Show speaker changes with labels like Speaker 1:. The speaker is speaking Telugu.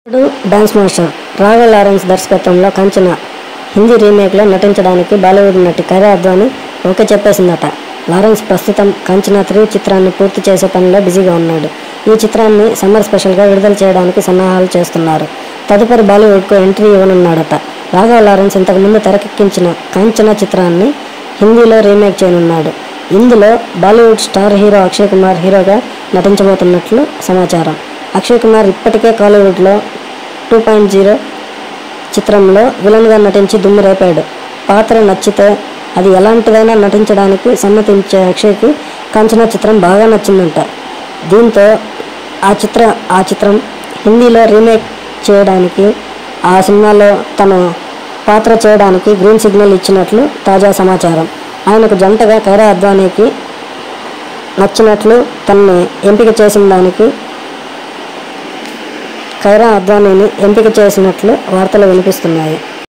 Speaker 1: ఇప్పుడు డాన్స్ మాస్టర్ రాఘవ లారెన్స్ దర్శకత్వంలో కంచన హిందీ రీమేక్లో నటించడానికి బాలీవుడ్ నటి కైరా అద్వాని ఓకే చెప్పేసిందట లారెన్స్ ప్రస్తుతం కంచన త్రీ చిత్రాన్ని పూర్తి చేసే పనిలో బిజీగా ఉన్నాడు ఈ చిత్రాన్ని సమ్మర్ స్పెషల్గా విడుదల చేయడానికి సన్నాహాలు చేస్తున్నారు తదుపరి బాలీవుడ్కు ఎంట్రీ ఇవ్వనున్నాడట రాఘవ లారెన్స్ ఇంతకుముందు తెరకెక్కించిన కాంచన చిత్రాన్ని హిందీలో రీమేక్ చేయనున్నాడు ఇందులో Bollywood star hero Akshay Kumar హీరోగా నటించబోతున్నట్లు సమాచారం అక్షయ్ కుమార్ ఇప్పటికే కాలీవుడ్లో టూ పాయింట్ జీరో చిత్రంలో విలన్గా నటించి దుమ్ము రేపాడు పాత్ర నచ్చితే అది ఎలాంటిదైనా నటించడానికి సమ్మతించే అక్షయ్కి కాంచనా చిత్రం బాగా నచ్చిందంట దీంతో ఆ చిత్ర ఆ చిత్రం హిందీలో రీమేక్ చేయడానికి ఆ సినిమాలో తన పాత్ర చేయడానికి గ్రీన్ సిగ్నల్ ఇచ్చినట్లు తాజా సమాచారం ఆయనకు జంటగా కైరా అద్వానీకి నచ్చినట్లు తనని ఎంపిక చేసిన దానికి ఖైరా అద్వానీని ఎంపిక చేసినట్లు వార్తలు వినిపిస్తున్నాయి